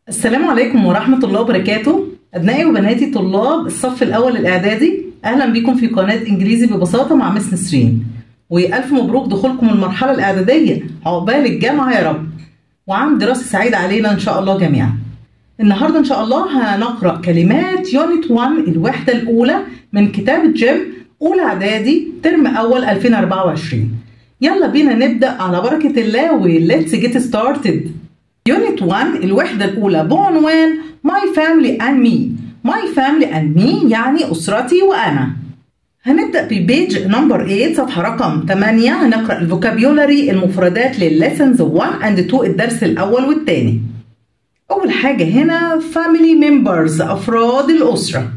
السلام عليكم ورحمة الله وبركاته أبنائي وبناتي طلاب الصف الأول الإعدادي أهلا بكم في قناة إنجليزي ببساطة مع مس نسرين وألف مبروك دخولكم المرحلة الإعدادية عقبال الجامعة يا رب وعام دراسة سعيد علينا إن شاء الله جميعا النهاردة إن شاء الله هنقرأ كلمات يونت 1 الوحدة الأولى من كتاب جيم أولى إعدادي ترم أول 2024 يلا بينا نبدأ على بركة الله وليتس جيت ستارتد يونت 1 الوحدة الأولى بعنوان My Family and Me My Family and Me يعني أسرتي وأنا هنبدأ ببيج نمبر 8 صفحة رقم 8 هنقرأ الفوكابيولاري المفردات للليسنز 1 and 2 الدرس الأول والثاني أول حاجة هنا family members أفراد الأسرة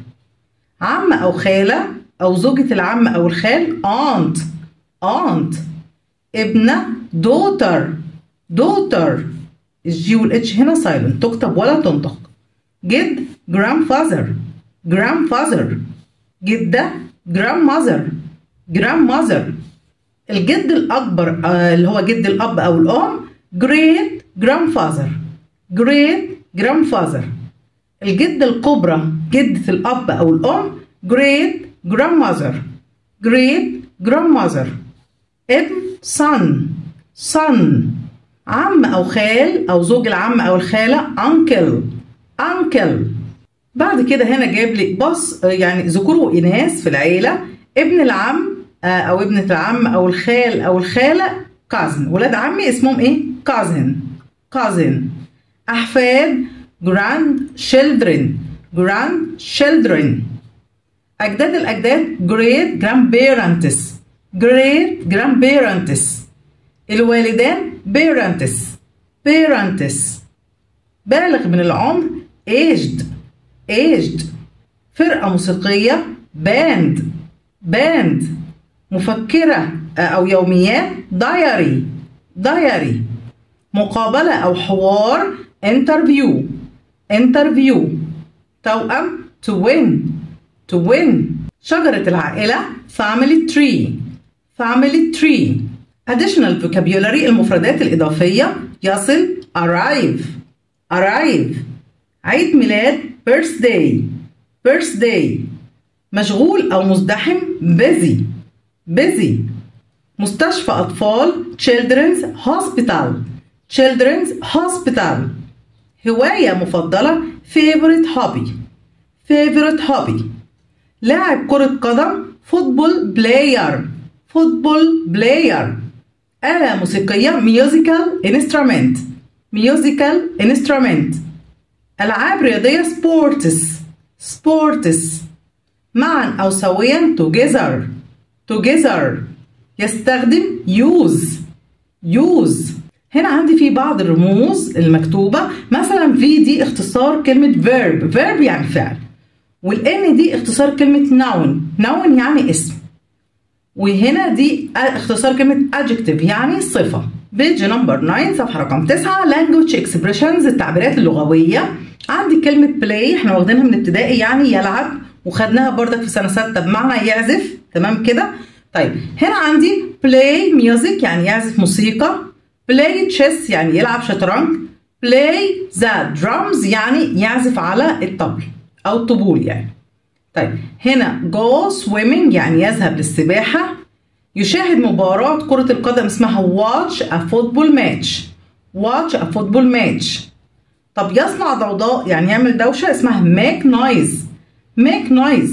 عم أو خالة أو زوجة العم أو الخال aunt aunt ابنة daughter daughter الجي والاتش هنا سايلنت تكتب ولا تنطق جد grandfather grandfather جدة grandmother grandmother الجد الأكبر آه اللي هو جد الأب أو الأم great grandfather great grandfather الجد الكبرى جدة الأب أو الأم great grandmother great grandmother ابن son son عم أو خال أو زوج العم أو الخالة uncle uncle بعد كده هنا جايب لي بص يعني ذكور وإناث في العيلة ابن العم أو ابنة العم أو الخال أو الخالة cousin ولاد عمي اسمهم إيه؟ cousin cousin أحفاد grandchildren grandchildren أجداد الأجداد great grandparents great grandparents الوالدان parents parents بالغ من العمر aged aged فرقة موسيقية band band مفكرة أو يوميات diary diary مقابلة أو حوار interview interview توأم to win to win شجرة العائلة family tree family tree additional vocabulary المفردات الإضافية يصل arrive arrive عيد ميلاد birthday birthday مشغول أو مزدحم busy busy مستشفى أطفال children's hospital children's hospital هواية مفضلة favorite hobby favorite hobby لاعب كرة قدم football player football player آلة موسيقية musical instrument musical instrument ألعاب رياضية sports sports معا أو سويا together together يستخدم use use هنا عندي في بعض الرموز المكتوبة مثلا في دي اختصار كلمة verb verb يعني فعل والان دي اختصار كلمة noun noun يعني اسم وهنا دي اختصار كلمة adjective يعني صفة بيج نمبر 9 صفحة رقم 9 language expressions التعبيرات اللغوية عندي كلمة play احنا واخدينها من ابتدائي يعني يلعب وخدناها بردك في سنة ستة بمعنى يعزف تمام كده طيب هنا عندي play music يعني يعزف موسيقى play chess يعني يلعب شطرنج play the drums يعني يعزف على الطبل أو الطبول يعني طيب هنا go swimming يعني يذهب للسباحة يشاهد مباراة كرة القدم اسمها watch a football match watch a football match طب يصنع ضوضاء يعني يعمل دوشة اسمها make noise make noise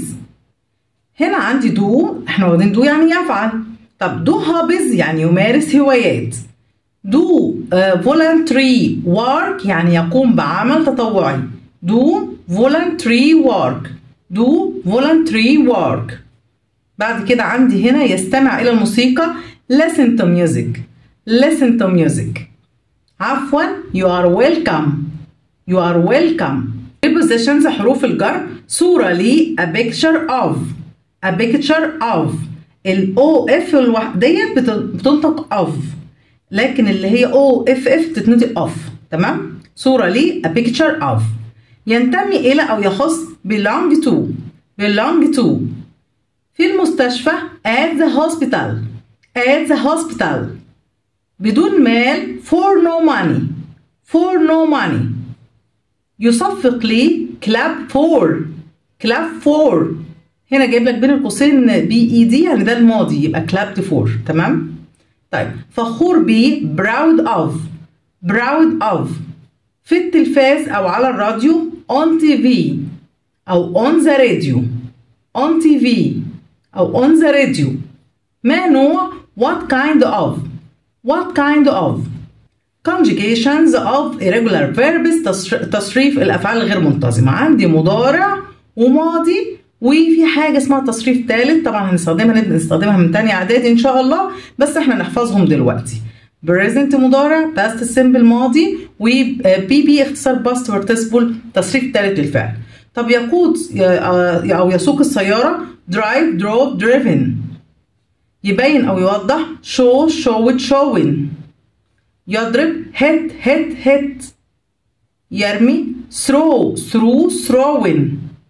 هنا عندي do احنا واخدين do يعني يفعل طب do hobbies يعني يمارس هوايات do uh, voluntary work يعني يقوم بعمل تطوعي do voluntary work do voluntary work بعد كده عندي هنا يستمع إلى الموسيقى listen to music listen to music عفوا you are welcome you are welcome prepositions حروف الجر صورة لي a picture of a picture of ال O F ديت بتنطق of لكن اللي هي O F F بتتنطق of تمام صورة لي a picture of ينتمي إلى أو يخص belong to belong to في المستشفى at the hospital at the hospital بدون مال for no money for no money يصفق لي clap for clap for هنا جايب لك بين القوسين بي اي دي يعني ده الماضي يبقى clapped for تمام طيب فخور بيه proud of proud of في التلفاز او على الراديو on TV او on the radio on TV او on the radio ما نوع what kind of what kind of conjugations of irregular verbs تصريف الافعال الغير منتظمه عندي مضارع وماضي وفي حاجه اسمها تصريف ثالث طبعا هنستخدمها نستخدمها من تانية اعدادي ان شاء الله بس احنا نحفظهم دلوقتي present مضارع past simple ماضي و بي بي اختصار past participle تصريف ثالث للفعل طب يقود او يسوق السياره drive drove driven يبين او يوضح show showed showing يضرب hit hit hit يرمي throw through throwing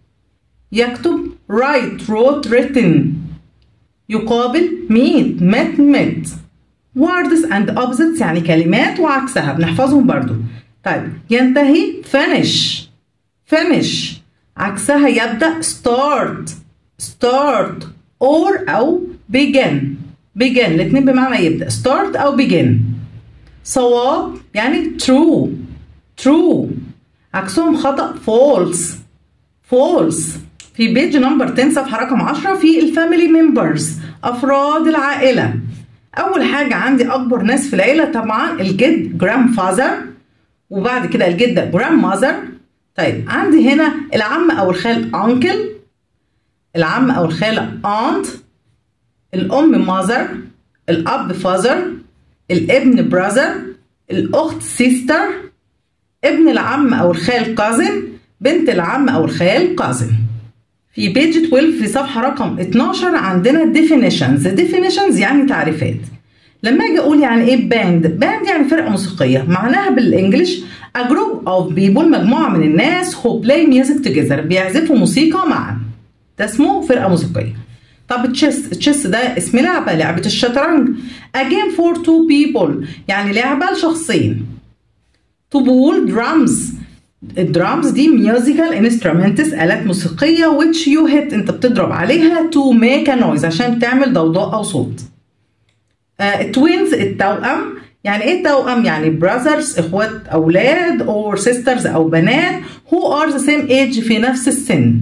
يكتب write wrote written يقابل meet met met words and opposites يعني كلمات وعكسها بنحفظهم برضو طيب ينتهي finish finish عكسها يبدأ start start or أو begin begin الاتنين بمعنى يبدأ start أو begin صواب يعني true true عكسهم خطأ false false في بيج نمبر 10 صفحة رقم 10 في الفاميلي ممبرز أفراد العائلة أول حاجة عندي أكبر ناس في العيلة طبعا الجد جرام فازر وبعد كده الجدة جرام ماذر طيب عندي هنا العم أو الخال أنكل العم أو الخالة أنت الأم ماذر الأب فازر الابن براذر الأخت سيستر ابن العم أو الخال كازن بنت العم أو الخال كازن في بيج 12 في صفحة رقم 12 عندنا definitions definitions يعني تعريفات لما اجي اقول يعني ايه باند باند يعني فرقة موسيقية معناها بالانجلش a group of people مجموعة من الناس who play music together بيعزفوا موسيقى معا ده اسمه فرقة موسيقية طب تشيس تشيس ده اسم لعبة لعبة الشطرنج a game for two people يعني لعبة لشخصين طبول drums الدرامز دي ميوزيكال انسترومنتس آلات موسيقية which you hit انت بتضرب عليها to make a noise عشان تعمل ضوضاء أو صوت. التوينز uh, التوأم يعني ايه توأم؟ يعني brothers اخوات أولاد or sisters أو بنات who are the same age في نفس السن.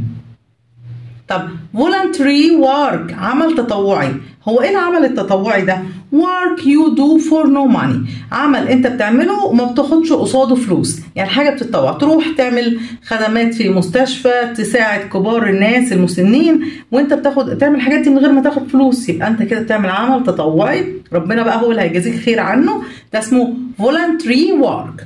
طب voluntary work عمل تطوعي هو ايه العمل التطوعي ده work you do for no money عمل انت بتعمله وما بتاخدش قصاده فلوس يعني حاجه بتتطوع تروح تعمل خدمات في مستشفى تساعد كبار الناس المسنين وانت بتاخد تعمل الحاجات دي من غير ما تاخد فلوس يبقى انت كده بتعمل عمل تطوعي ربنا بقى هو اللي هيجازيك خير عنه ده اسمه voluntary work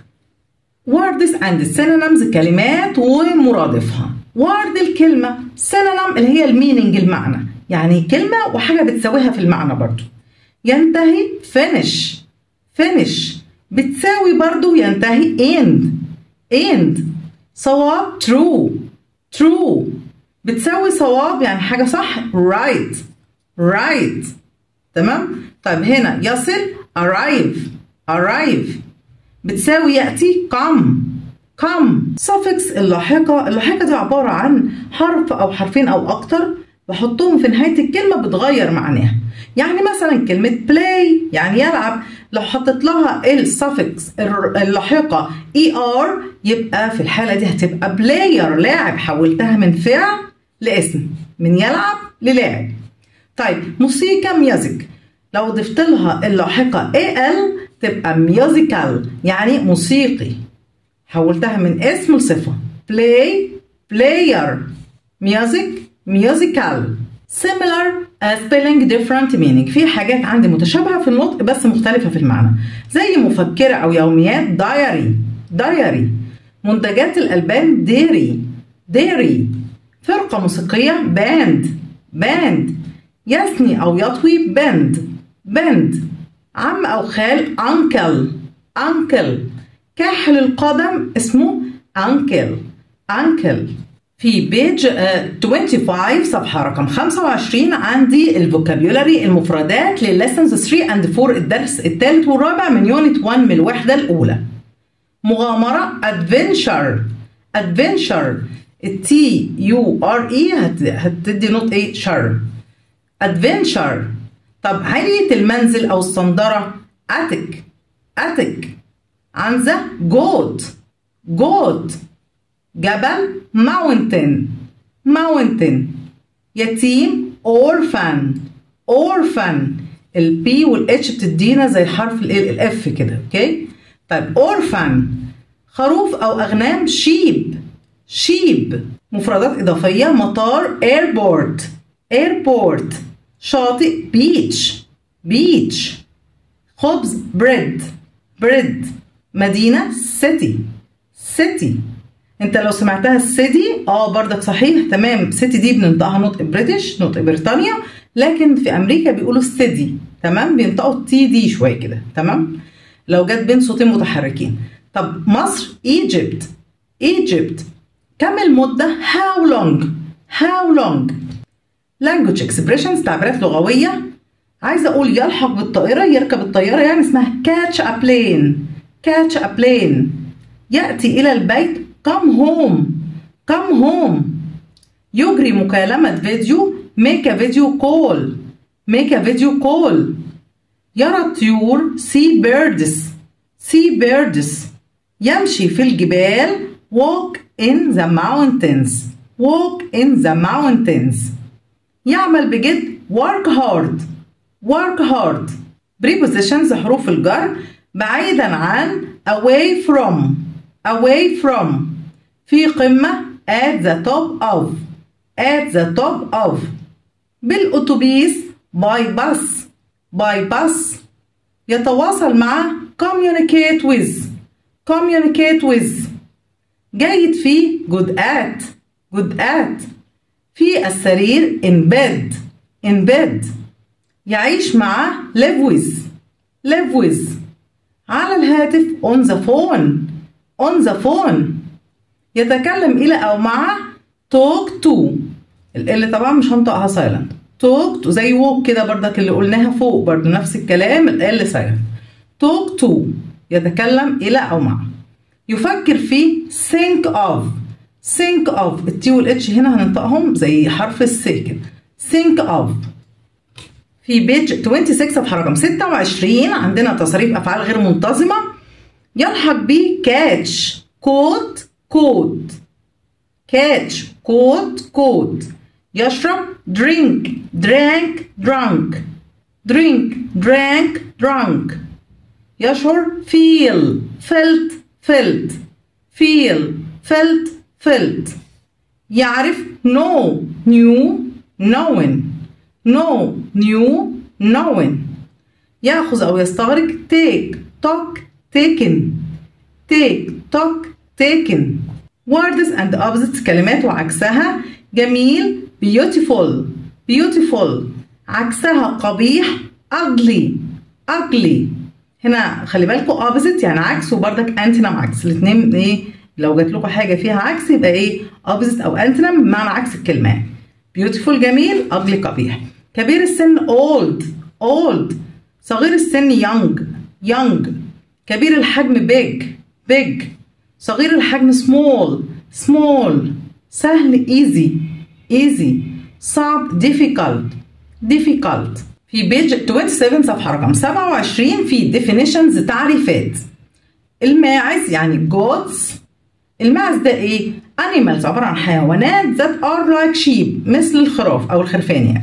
words and synonyms كلمات ومرادفها وورد الكلمة سينونيم اللي هي الميننج المعنى يعني كلمة وحاجة بتساويها في المعنى برضو ينتهي finish finish بتساوي برضو ينتهي end end صواب true true بتساوي صواب يعني حاجة صح right right تمام طيب هنا يصل arrive arrive بتساوي يأتي come come suffix اللاحقة اللاحقة دي عبارة عن حرف أو حرفين أو أكتر بحطهم في نهاية الكلمة بتغير معناها يعني مثلا كلمة play يعني يلعب لو حطيت لها السفكس اللاحقة er يبقى في الحالة دي هتبقى player لاعب حولتها من فعل لاسم من يلعب للاعب طيب موسيقى ميوزك لو ضفت لها اللاحقة al تبقى musical يعني موسيقي حولتها من اسم لصفة play player music musical similar uh, spelling different meaning في حاجات عندي متشابهة في النطق بس مختلفة في المعنى زي مفكرة أو يوميات diary diary منتجات الألبان dairy dairy فرقة موسيقية band band يثني أو يطوي band band عم أو خال uncle uncle كاحل القدم اسمه uncle uncle في بيج 25 صفحة رقم 25 عندي الفوكابيولاري المفردات للليسنز 3 اند 4 الدرس الثالث والرابع من يونت 1 من الوحدة الأولى مغامرة adventure adventure التي يو ار اي هتدي نوت ايه شر adventure طب علية المنزل او الصندرة اتك اتك عنزة جوت جوت جبل mountain mountain يتيم orphan orphan البي والاتش بتدينا زي حرف الاف كده اوكي طيب orphan خروف او اغنام شيب شيب مفردات اضافيه مطار airport airport شاطئ بيتش بيتش خبز بريد بريد مدينه سيتي سيتي انت لو سمعتها السيتي اه بردك صحيح تمام سيتي دي بننطقها نطق بريتش نطق بريطانيا لكن في امريكا بيقولوا السيتي تمام بينطقوا التي دي شويه كده تمام لو جت بين صوتين متحركين طب مصر ايجيبت ايجيبت كم المده how long how long language expressions تعبيرات لغويه عايزه اقول يلحق بالطائره يركب الطياره يعني اسمها catch a plane catch a plane ياتي الى البيت come home come home يجري مكالمه فيديو make a video call make a video call يرى الطيور see birds see birds يمشي في الجبال walk in the mountains walk in the mountains يعمل بجد work hard work hard prepositions حروف الجر بعيدا عن away from away from في قمة at the top of at the top of بالأتوبيس by bus by bus يتواصل مع communicate with communicate with جيد في good at good at في السرير in bed in bed يعيش مع live with live with على الهاتف on the phone on the phone يتكلم إلى أو مع talk to اللي طبعا مش هنطقها silent talk to زي walk كده بردك اللي قلناها فوق برضه نفس الكلام ال silent talk to يتكلم إلى أو مع يفكر في think of think of التي والاتش هنا هننطقهم زي حرف السي كده think of في بيج 26 صفحة رقم 26 عندنا تصريف أفعال غير منتظمة يلحق ب catch كوت كوت catch كوت كوت يشرب drink drank drunk drink drank drunk يشعر feel felt felt feel felt felt يعرف know knew knowing know knew knowing يأخذ أو يستغرق take took taken take took taken words and opposites كلمات وعكسها جميل beautiful beautiful عكسها قبيح ugly ugly هنا خلي بالكم opposite يعني عكس وبردك antonym عكس الاثنين ايه لو جات لكم حاجه فيها عكس يبقى ايه opposite او antonym بمعنى عكس الكلمات beautiful جميل ugly قبيح كبير السن old old صغير السن young young كبير الحجم big big صغير الحجم small small سهل easy easy صعب difficult difficult في بيج 27 صفحة رقم 27 في definitions تعريفات الماعز يعني goats الماعز ده ايه؟ animals عبارة عن حيوانات that are like sheep مثل الخراف أو الخرفان يعني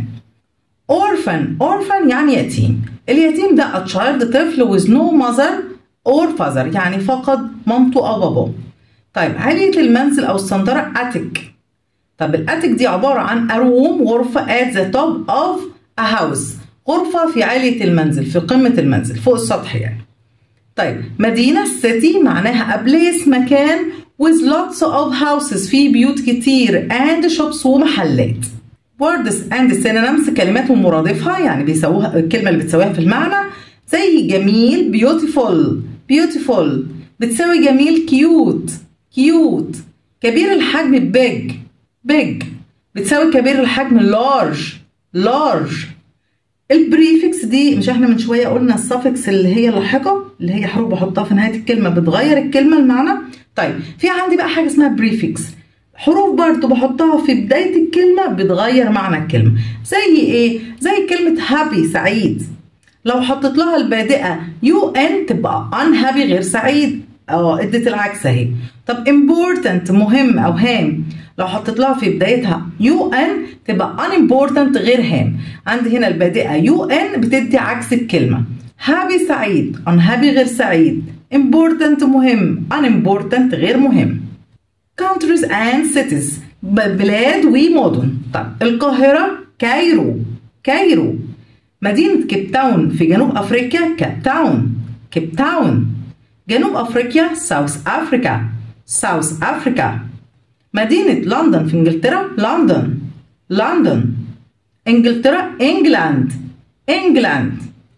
orphan orphan يعني يتيم اليتيم ده a child طفل with no mother or father يعني فقد مامته أو باباه طيب علية المنزل أو السنترة attic طب الاتيك دي عبارة عن a room غرفة at the top of a house غرفة في علية المنزل في قمة المنزل فوق السطح يعني طيب مدينة city معناها a place مكان with lots of houses في بيوت كتير and shops ومحلات words and synonyms كلمات ومرادفها يعني بيسووها الكلمة اللي بتساويها في المعنى زي جميل beautiful beautiful بتساوي جميل cute cute كبير الحجم big big بتساوي كبير الحجم large large البريفكس دي مش احنا من شويه قلنا السفكس اللي هي لاحقه اللي هي حروف بحطها في نهايه الكلمه بتغير الكلمه المعنى طيب في عندي بقى حاجه اسمها بريفكس حروف برضو بحطها في بدايه الكلمه بتغير معنى الكلمه زي ايه زي كلمه هابي سعيد لو حطيت لها البادئه يو ان تبقى unhappy غير سعيد اه ادت العكس اهي طب important مهم او هام لو حطيت لها في بدايتها يو ان تبقى unimportant غير هام عندي هنا البادئه يو ان بتدي عكس الكلمه happy سعيد unhappy غير سعيد important مهم unimportant غير مهم countries and cities بلاد ومدن طب القاهره كايرو كايرو مدينة كيب تاون في جنوب أفريقيا كيب تاون كيب تاون جنوب أفريقيا ساوث أفريكا ساوث أفريكا مدينة لندن في إنجلترا لندن لندن إنجلترا إنجلاند إنجلاند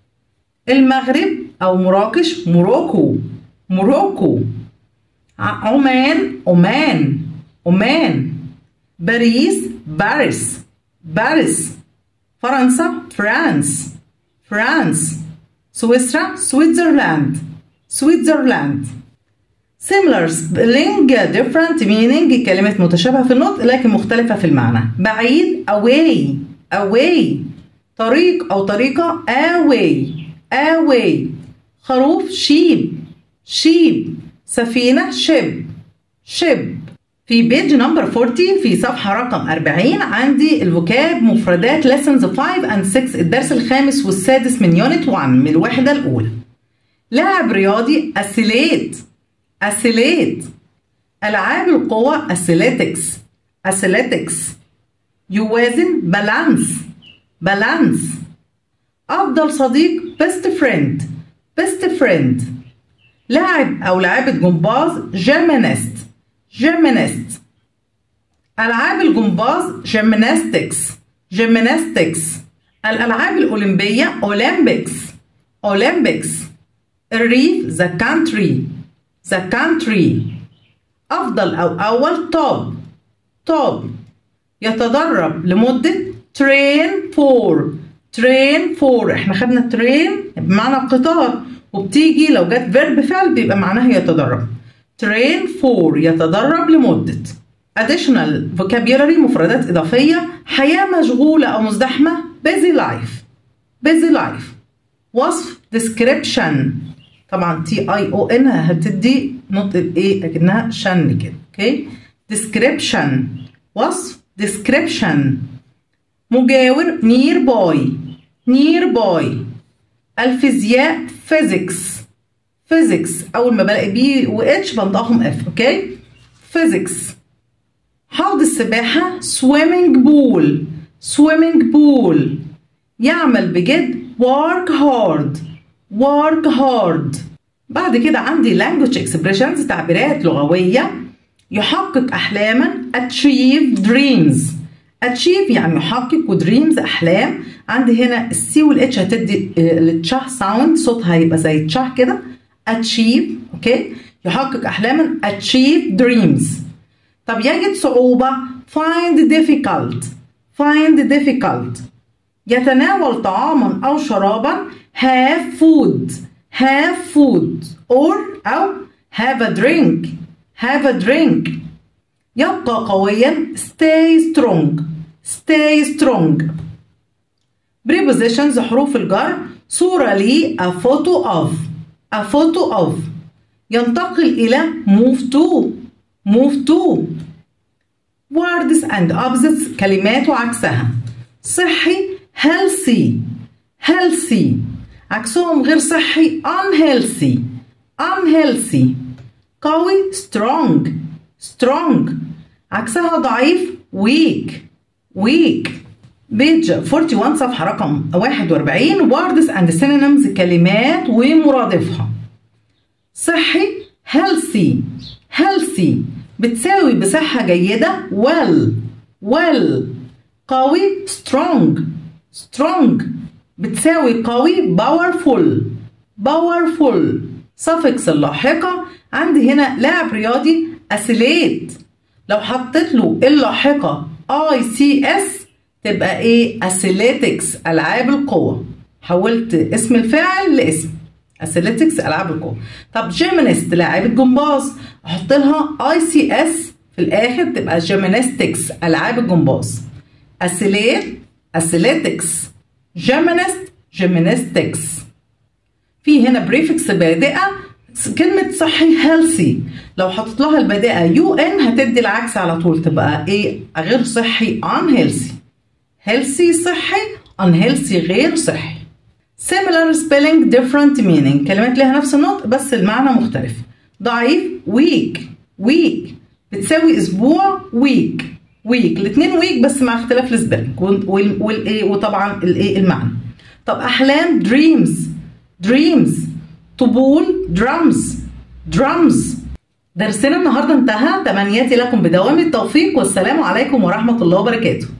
المغرب أو مراكش موروكو موروكو عمان عمان عمان باريس باريس باريس فرنسا فرانس فرانس سويسرا سويتزرلاند سويتزرلاند similar spelling different meaning كلمة متشابهة في النطق لكن مختلفة في المعنى بعيد away away طريق أو طريقة away away خروف sheep sheep سفينة ship ship في بيج نمبر 40 في صفحة رقم 40 عندي الفوكاب مفردات lessons 5 and 6 الدرس الخامس والسادس من يونت 1 من الوحدة الأولى لاعب رياضي أسيليت أسيليت ألعاب القوى أسيليتكس أسيليتكس يوازن بالانس بالانس أفضل صديق بيست فريند بيست فريند لاعب أو لاعبة جمباز جيمينست جيمينست ألعاب الجمباز جيميناستكس جيميناستكس الألعاب الأولمبية أولمبيكس أولمبيكس الريف ذا كانتري ذا كانتري أفضل أو أول توب توب يتدرب لمدة train for train for احنا خدنا train بمعنى قطار وبتيجي لو جت فيرب فعل بيبقى معناها يتدرب train for يتدرب لمدة additional vocabulary مفردات إضافية حياة مشغولة أو مزدحمة busy life busy life وصف description طبعا تي اي او ان هتدي نطق ايه لكنها شن كده اوكي description وصف description مجاور near by near by الفيزياء physics physics اول ما بلاقي بي و اتش بنطقهم اف اوكي physics حوض السباحة swimming pool swimming pool يعمل بجد work hard work hard بعد كده عندي language expressions تعبيرات لغوية يحقق أحلاما achieve dreams achieve يعني يحقق ودريمز أحلام عندي هنا السي والاتش هتدي التشاه ساوند صوتها هيبقى زي التشاه كده achieve اوكي يحقق أحلاما achieve dreams طب يجد صعوبة find difficult find difficult يتناول طعاما أو شرابا have food have food or أو have a drink have a drink يبقى قويا stay strong stay strong prepositions حروف الجر صورة لي a photo of a photo of ينتقل إلى move to move to words and opposites كلمات وعكسها صحي healthy healthy عكسهم غير صحي unhealthy unhealthy قوي strong strong عكسها ضعيف weak weak بيج 41 صفحة رقم 41 words and synonyms كلمات ومرادفها صحي healthy healthy بتساوي بصحة جيدة well well قوي strong strong بتساوي قوي powerful powerful suffix اللاحقة عندي هنا لاعب رياضي أسيليت لو حطيت له اللاحقة اي سي اس تبقى ايه اثليتكس العاب القوه حولت اسم الفاعل لاسم اثليتكس العاب القوه طب جيمنست لاعيبه جمباز احط لها اي سي اس في الاخر تبقى جيمناستكس العاب الجمباز اثليت اثليتكس جيمنست جيمناستكس في هنا بريفكس بادئه كلمة صحي هيلثي لو حطيت لها البادئة يو ان هتدي العكس على طول تبقى ايه غير صحي unhealthy healthy صحي unhealthy غير صحي similar spelling different meaning كلمات لها نفس النطق بس المعنى مختلف ضعيف weak weak بتساوي اسبوع week week الاثنين week بس مع اختلاف السبيلنج والايه وطبعا الايه المعنى طب احلام dreams dreams طبول درامز درامز درسنا النهارده انتهى تمنياتي لكم بدوام التوفيق والسلام عليكم ورحمه الله وبركاته